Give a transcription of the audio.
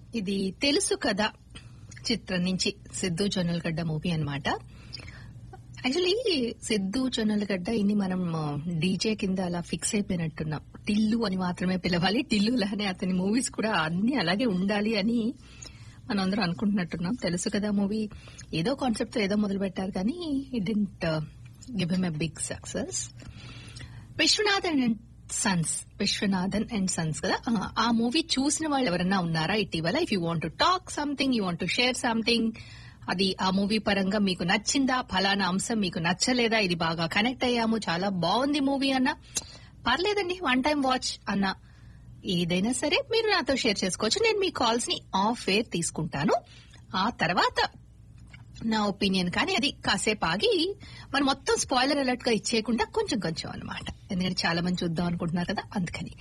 ఇది తెలుసు కదా చిత్రం నుంచి సిద్ధు జొన్నలగడ్డ మూవీ అన్నమాట యాక్చువల్లీ సిద్ధు జొన్నలగడ్డ ఇన్ని మనం డీజే కింద అలా ఫిక్స్ అయిపోయినట్టున్నాం టిల్లు అని మాత్రమే పిలవాలి టిల్లు లానే అతని మూవీస్ కూడా అన్ని అలాగే ఉండాలి అని మనం అందరం అనుకుంటున్నట్టున్నాం తెలుసు కదా మూవీ ఏదో కాన్సెప్ట్ తో ఏదో మొదలు పెట్టారు కానీ it didn't give him a big success Viswanathan and sons Viswanathan and sons కదా ఆ, ఆ మూవీ చూసిన వాళ్ళు ఎవరన్నా ఉన్నారా ఇటీవల if you want to talk something you want to share something అది ఆ మూవీ పరంగా మీకు నచ్చిందా ఫలానా అంశం మీకు నచ్చలేదా ఇది బాగా కనెక్ట్ అయ్యాము చాలా బాగుంది మూవీ అన్న పర్లేదండి వన్ టైం వాచ్ అన్న ఏదైనా సరే మీరు నాతో షేర్ చేసుకోవచ్చు నేను మీ కాల్స్ ని ఆఫ్ ఎయిర్ తీసుకుంటాను ఆ తర్వాత నా ఒపీనియన్ కానీ అది కాసేపు ఆగి మనం మొత్తం స్పాయిలర్ అలర్ట్ గా ఇచ్చేయకుండా కొంచెం కొంచెం అన్నమాట ఎందుకంటే చాలా మంది చూద్దాం అనుకుంటున్నారు కదా అందుకని